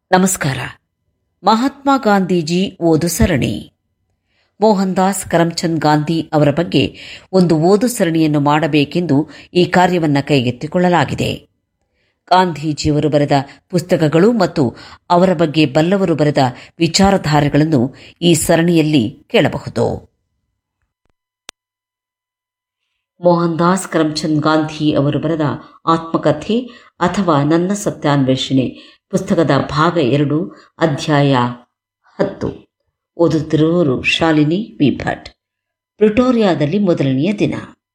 ನಮಸ್ಕಾರ ಮಹಾತ್ಮ ಗಾಂಧೀಜಿ ಓದು ಸರಣಿ ಮೋಹನ್ ದಾಸ್ ಕರಮ್ಚಂದ್ ಗಾಂಧಿ ಅವರ ಬಗ್ಗೆ ಒಂದು ಓದು ಸರಣಿಯನ್ನು ಮಾಡಬೇಕೆಂದು ಈ ಕಾರ್ಯವನ್ನು ಕೈಗೆತ್ತಿಕೊಳ್ಳಲಾಗಿದೆ ಗಾಂಧೀಜಿಯವರು ಬರೆದ ಪುಸ್ತಕಗಳು ಮತ್ತು ಅವರ ಬಗ್ಗೆ ಬಲ್ಲವರು ಬರೆದ ವಿಚಾರಧಾರೆಗಳನ್ನು ಈ ಸರಣಿಯಲ್ಲಿ ಕೇಳಬಹುದು ಮೋಹನ್ ದಾಸ್ ಕರಮ್ಚಂದ್ ಗಾಂಧಿ ಅವರು ಬರೆದ ಆತ್ಮಕಥೆ ಅಥವಾ ನನ್ನ ಸತ್ಯಾನ್ವೇಷಣೆ ಪುಸ್ತಕದ ಭಾಗ ಎರಡು ಅಧ್ಯಾಯ ಹತ್ತು ಓದುತ್ತಿರುವವರು ಶಾಲಿನಿ ವಿ ಭಟ್ ಪ್ರಿಟೋರಿಯಾದಲ್ಲಿ ಮೊದಲನೆಯ ದಿನ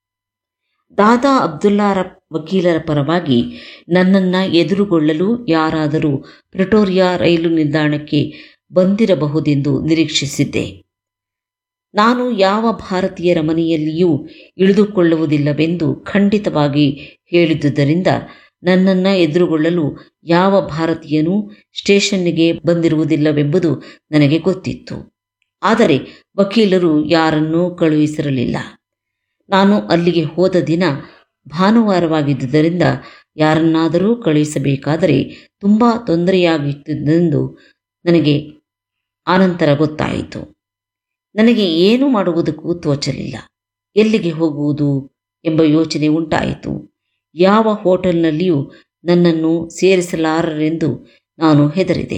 ದಾದಾ ಅಬ್ದುಲ್ಲಾರ ವಕೀಲರ ಪರವಾಗಿ ನನ್ನನ್ನು ಎದುರುಗೊಳ್ಳಲು ಯಾರಾದರೂ ಪ್ರಿಟೋರಿಯಾ ರೈಲು ನಿಲ್ದಾಣಕ್ಕೆ ಬಂದಿರಬಹುದೆಂದು ನಿರೀಕ್ಷಿಸಿದ್ದೆ ನಾನು ಯಾವ ಭಾರತೀಯರ ಮನೆಯಲ್ಲಿಯೂ ಇಳಿದುಕೊಳ್ಳುವುದಿಲ್ಲವೆಂದು ಖಂಡಿತವಾಗಿ ಹೇಳಿದ್ದುದರಿಂದ ನನ್ನನ್ನು ಎದುರುಗೊಳ್ಳಲು ಯಾವ ಭಾರತೀಯನೂ ಸ್ಟೇಷನ್ನಿಗೆ ಬಂದಿರುವುದಿಲ್ಲವೆಂಬುದು ನನಗೆ ಗೊತ್ತಿತ್ತು ಆದರೆ ವಕೀಲರು ಯಾರನ್ನೂ ಕಳುಹಿಸಿರಲಿಲ್ಲ ನಾನು ಅಲ್ಲಿಗೆ ಹೋದ ದಿನ ಭಾನುವಾರವಾಗಿದ್ದುದರಿಂದ ಯಾರನ್ನಾದರೂ ಕಳುಹಿಸಬೇಕಾದರೆ ತುಂಬ ತೊಂದರೆಯಾಗಿತ್ತದೆಂದು ನನಗೆ ಆನಂತರ ಗೊತ್ತಾಯಿತು ನನಗೆ ಏನು ಮಾಡುವುದಕ್ಕೂ ತೋಚಲಿಲ್ಲ ಎಲ್ಲಿಗೆ ಹೋಗುವುದು ಎಂಬ ಯೋಚನೆ ಉಂಟಾಯಿತು ಯಾವ ಹೋಟೆಲ್ನಲ್ಲಿಯೂ ನನ್ನನ್ನು ಸೇರಿಸಲಾರರೆಂದು ನಾನು ಹೆದರಿದೆ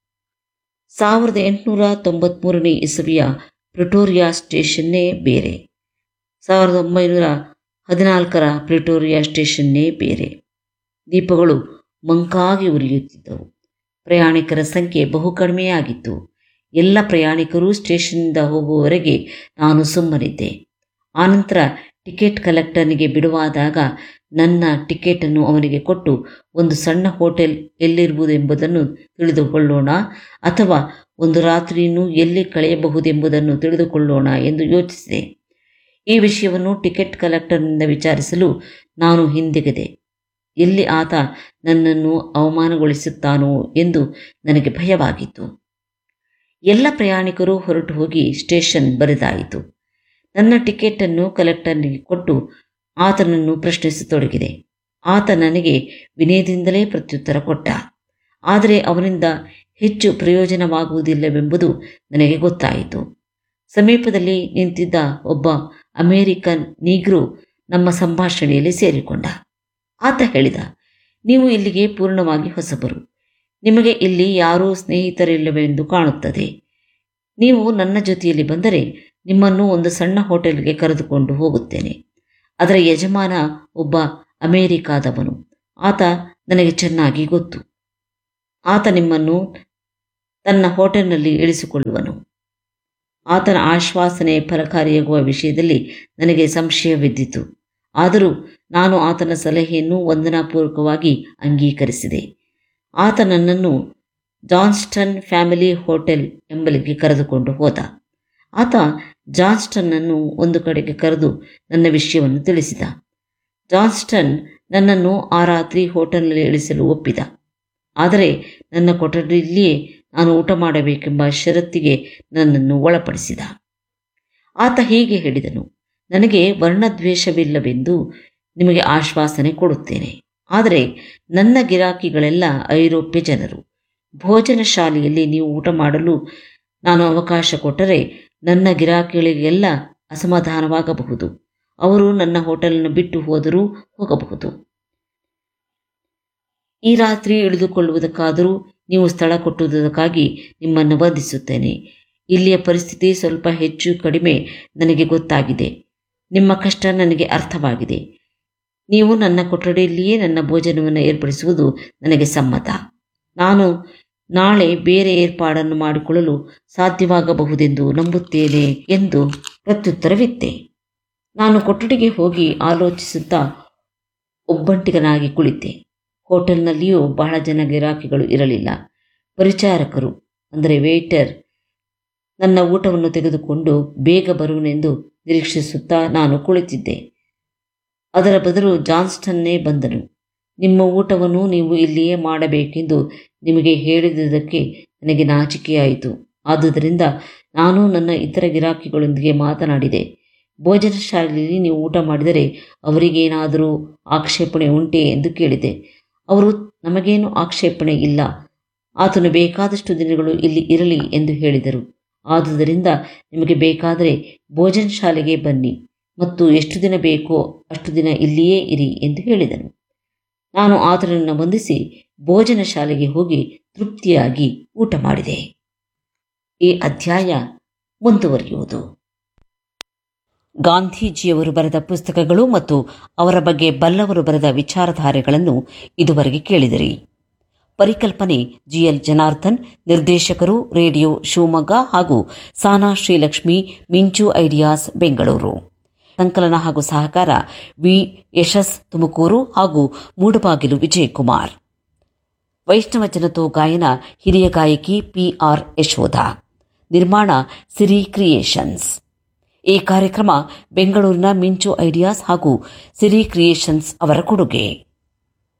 ಸಾವಿರದ ಎಂಟುನೂರ ತೊಂಬತ್ಮೂರನೇ ಇಸವಿಯ ಪ್ರಿಟೋರಿಯಾ ಸ್ಟೇಷನ್ನೇ ಬೇರೆ ಸಾವಿರದ ಒಂಬೈನೂರ ಹದಿನಾಲ್ಕರ ಪ್ರಿಟೋರಿಯಾ ಸ್ಟೇಷನ್ನೇ ಬೇರೆ ದೀಪಗಳು ಮಂಕಾಗಿ ಉರಿಯುತ್ತಿದ್ದವು ಪ್ರಯಾಣಿಕರ ಸಂಖ್ಯೆ ಬಹು ಕಡಿಮೆಯಾಗಿತ್ತು ಎಲ್ಲ ಪ್ರಯಾಣಿಕರು ಸ್ಟೇಷನ್ನಿಂದ ಹೋಗುವವರೆಗೆ ನಾನು ಸುಮ್ಮನಿದ್ದೆ ಆನಂತರ ಟಿಕೆಟ್ ಕಲೆಕ್ಟರ್ನಿಗೆ ಬಿಡುವಾದಾಗ ನನ್ನ ಟಿಕೆಟನ್ನು ಅವನಿಗೆ ಕೊಟ್ಟು ಒಂದು ಸಣ್ಣ ಹೋಟೆಲ್ ಎಲ್ಲಿರುವುದೆಂಬುದನ್ನು ತಿಳಿದುಕೊಳ್ಳೋಣ ಅಥವಾ ಒಂದು ರಾತ್ರಿಯನ್ನು ಎಲ್ಲಿ ಕಳೆಯಬಹುದೆಂಬುದನ್ನು ತಿಳಿದುಕೊಳ್ಳೋಣ ಎಂದು ಯೋಚಿಸಿದೆ ಈ ವಿಷಯವನ್ನು ಟಿಕೆಟ್ ಕಲೆಕ್ಟರ್ನಿಂದ ವಿಚಾರಿಸಲು ನಾನು ಹಿಂದೆಗೆದೆ ಎಲ್ಲಿ ಆತ ನನ್ನನ್ನು ಅವಮಾನಗೊಳಿಸುತ್ತಾನೋ ಎಂದು ನನಗೆ ಭಯವಾಗಿತ್ತು ಎಲ್ಲ ಪ್ರಯಾಣಿಕರು ಹೊರಟು ಹೋಗಿ ಸ್ಟೇಷನ್ ಬರೆದಾಯಿತು ನನ್ನ ಟಿಕೆಟನ್ನು ಕಲೆಕ್ಟರ್ನಿಗೆ ಕೊಟ್ಟು ಆತನನ್ನು ಪ್ರಶ್ನಿಸತೊಡಗಿದೆ ಆತ ನನಗೆ ವಿನಯದಿಂದಲೇ ಪ್ರತ್ಯುತ್ತರ ಕೊಟ್ಟ ಆದರೆ ಅವನಿಂದ ಹೆಚ್ಚು ಪ್ರಯೋಜನವಾಗುವುದಿಲ್ಲವೆಂಬುದು ನನಗೆ ಗೊತ್ತಾಯಿತು ಸಮೀಪದಲ್ಲಿ ನಿಂತಿದ್ದ ಒಬ್ಬ ಅಮೇರಿಕನ್ ನೀಗ್ರು ನಮ್ಮ ಸಂಭಾಷಣೆಯಲ್ಲಿ ಸೇರಿಕೊಂಡ ಆತ ಹೇಳಿದ ನೀವು ಇಲ್ಲಿಗೆ ಪೂರ್ಣವಾಗಿ ಹೊಸಬರು ನಿಮಗೆ ಇಲ್ಲಿ ಯಾರೂ ಸ್ನೇಹಿತರಿಲ್ಲವೆಂದು ಕಾಣುತ್ತದೆ ನೀವು ನನ್ನ ಜೊತೆಯಲ್ಲಿ ಬಂದರೆ ನಿಮ್ಮನ್ನು ಒಂದು ಸಣ್ಣ ಹೋಟೆಲ್ಗೆ ಕರೆದುಕೊಂಡು ಹೋಗುತ್ತೇನೆ ಅದರ ಯಜಮಾನ ಒಬ್ಬ ಅಮೇರಿಕಾದವನು ಆತ ನನಗೆ ಚೆನ್ನಾಗಿ ಗೊತ್ತು ಆತ ನಿಮ್ಮನ್ನು ತನ್ನ ಹೋಟೆಲ್ನಲ್ಲಿ ಇಳಿಸಿಕೊಳ್ಳುವನು ಆತನ ಆಶ್ವಾಸನೆ ಫಲಕಾರಿಯಾಗುವ ವಿಷಯದಲ್ಲಿ ನನಗೆ ಸಂಶಯವಿದ್ದಿತು ಆದರೂ ನಾನು ಆತನ ಸಲಹೆಯನ್ನು ವಂದನಾಪೂರ್ವಕವಾಗಿ ಅಂಗೀಕರಿಸಿದೆ ಆತ ನನ್ನನ್ನು ಜಾನ್ಸ್ಟನ್ ಫ್ಯಾಮಿಲಿ ಹೋಟೆಲ್ ಎಂಬಲಿಗೆ ಕರೆದುಕೊಂಡು ಹೋದ ಆತ ಜಾನ್ಸ್ಟನ್ನನ್ನು ಒಂದು ಕಡೆಗೆ ಕರೆದು ನನ್ನ ವಿಷಯವನ್ನು ತಿಳಿಸಿದ ಜಾನ್ಸ್ಟನ್ ನನ್ನನ್ನು ಆ ರಾತ್ರಿ ಹೋಟೆಲ್ನಲ್ಲಿ ಇಳಿಸಲು ಒಪ್ಪಿದ ಆದರೆ ನನ್ನ ಕೊಠಡಿಯಲ್ಲಿಯೇ ನಾನು ಊಟ ಮಾಡಬೇಕೆಂಬ ಷರತ್ತಿಗೆ ನನ್ನನ್ನು ಒಳಪಡಿಸಿದ ಆತ ಹೀಗೆ ಹೇಳಿದನು ನನಗೆ ವರ್ಣದ್ವೇಷವಿಲ್ಲವೆಂದು ನಿಮಗೆ ಆಶ್ವಾಸನೆ ಕೊಡುತ್ತೇನೆ ಆದರೆ ನನ್ನ ಗಿರಾಕಿಗಳೆಲ್ಲ ಐರೋಪ್ಯ ಜನರು ಭೋಜನ ಶಾಲೆಯಲ್ಲಿ ನೀವು ಊಟ ಮಾಡಲು ನಾನು ಅವಕಾಶ ಕೊಟ್ಟರೆ ನನ್ನ ಗಿರಾಕಿಗಳಿಗೆಲ್ಲ ಅಸಮಾಧಾನವಾಗಬಹುದು ಅವರು ನನ್ನ ಹೋಟೆಲನ್ನು ಬಿಟ್ಟು ಹೋದರೂ ಹೋಗಬಹುದು ಈ ರಾತ್ರಿ ಇಳಿದುಕೊಳ್ಳುವುದಕ್ಕಾದರೂ ನೀವು ಸ್ಥಳ ಕೊಟ್ಟುದಕ್ಕಾಗಿ ನಿಮ್ಮನ್ನು ವಂದಿಸುತ್ತೇನೆ ಇಲ್ಲಿಯ ಪರಿಸ್ಥಿತಿ ಸ್ವಲ್ಪ ಹೆಚ್ಚು ಕಡಿಮೆ ನನಗೆ ಗೊತ್ತಾಗಿದೆ ನಿಮ್ಮ ಕಷ್ಟ ನನಗೆ ಅರ್ಥವಾಗಿದೆ ನೀವು ನನ್ನ ಕೊಠಡಿಯಲ್ಲಿಯೇ ನನ್ನ ಭೋಜನವನ್ನು ಏರ್ಪಡಿಸುವುದು ನನಗೆ ಸಮ್ಮತ ನಾನು ನಾಳೆ ಬೇರೆ ಏರ್ಪಾಡನ್ನು ಮಾಡಿಕೊಳ್ಳಲು ಸಾಧ್ಯವಾಗಬಹುದೆಂದು ನಂಬುತ್ತೇನೆ ಎಂದು ಪ್ರತ್ಯುತ್ತರವಿತ್ತೆ ನಾನು ಕೊಠಡಿಗೆ ಹೋಗಿ ಆಲೋಚಿಸುತ್ತಾ ಒಬ್ಬಂಟಿಗನಾಗಿ ಕುಳಿತೆ ಹೋಟೆಲ್ನಲ್ಲಿಯೂ ಬಹಳ ಜನ ಗಿರಾಕಿಗಳು ಇರಲಿಲ್ಲ ಪರಿಚಾರಕರು ಅಂದರೆ ವೇಟರ್ ನನ್ನ ಊಟವನ್ನು ತೆಗೆದುಕೊಂಡು ಬೇಗ ಬರುವನೆಂದು ನಿರೀಕ್ಷಿಸುತ್ತಾ ನಾನು ಕುಳಿತಿದ್ದೆ ಅದರ ಬದಲು ಜಾನ್ಸ್ಟನ್ನೇ ಬಂದನು ನಿಮ್ಮ ಊಟವನ್ನು ನೀವು ಇಲ್ಲಿಯೇ ಮಾಡಬೇಕೆಂದು ನಿಮಗೆ ಹೇಳಿದುದಕ್ಕೆ ನನಗೆ ನಾಚಿಕೆಯಾಯಿತು ಆದುದರಿಂದ ನಾನು ನನ್ನ ಇತರ ಗಿರಾಕಿಗಳೊಂದಿಗೆ ಮಾತನಾಡಿದೆ ಭೋಜನ ಶಾಲೆಯಲ್ಲಿ ನೀವು ಊಟ ಮಾಡಿದರೆ ಅವರಿಗೇನಾದರೂ ಆಕ್ಷೇಪಣೆ ಉಂಟೆ ಎಂದು ಕೇಳಿದೆ ಅವರು ನಮಗೇನು ಆಕ್ಷೇಪಣೆ ಇಲ್ಲ ಆತನು ಬೇಕಾದಷ್ಟು ದಿನಗಳು ಇಲ್ಲಿ ಇರಲಿ ಎಂದು ಹೇಳಿದರು ಆದುದರಿಂದ ನಿಮಗೆ ಬೇಕಾದರೆ ಭೋಜನ ಶಾಲೆಗೆ ಬನ್ನಿ ಮತ್ತು ಎಷ್ಟು ದಿನ ಬೇಕೋ ಅಷ್ಟು ದಿನ ಇಲ್ಲಿಯೇ ಇರಿ ಎಂದು ಹೇಳಿದನು ನಾನು ಆತನನ್ನು ವಂದಿಸಿ ಭೋಜನ ಶಾಲೆಗೆ ಹೋಗಿ ತೃಪ್ತಿಯಾಗಿ ಊಟ ಮಾಡಿದೆ ಈ ಅಧ್ಯಾಯ ಮುಂದುವರಿಯುವುದು ಗಾಂಧೀಜಿಯವರು ಬರೆದ ಪುಸ್ತಕಗಳು ಮತ್ತು ಅವರ ಬಗ್ಗೆ ಬಲ್ಲವರು ಬರೆದ ವಿಚಾರಧಾರೆಗಳನ್ನು ಇದುವರೆಗೆ ಕೇಳಿದಿರಿ ಪರಿಕಲ್ಪನೆ ಜಿಎಲ್ ಜನಾರ್ದನ್ ನಿರ್ದೇಶಕರು ರೇಡಿಯೋ ಶಿವಮೊಗ್ಗ ಹಾಗೂ ಸಾನಾ ಶ್ರೀಲಕ್ಷ್ಮಿ ಮಿಂಚು ಐಡಿಯಾಸ್ ಬೆಂಗಳೂರು ಸಂಕಲನ ಹಾಗೂ ಸಹಕಾರ ವಿ ಯಶಸ್ ತುಮಕೂರು ಹಾಗೂ ಮೂಡಬಾಗಿಲು ವಿಜಯಕುಮಾರ್ ವೈಷ್ಣವ ಜನತೋ ಗಾಯನ ಹಿರಿಯ ಗಾಯಕಿ ಪಿಆರ್ ಯಶೋಧ ನಿರ್ಮಾಣ ಸಿರಿ ಕ್ರಿಯೇಷನ್ಸ್ ಈ ಕಾರ್ಯಕ್ರಮ ಬೆಂಗಳೂರಿನ ಮಿಂಚು ಐಡಿಯಾಸ್ ಹಾಗೂ ಸಿರಿ ಕ್ರಿಯೇಷನ್ಸ್ ಅವರ ಕೊಡುಗೆ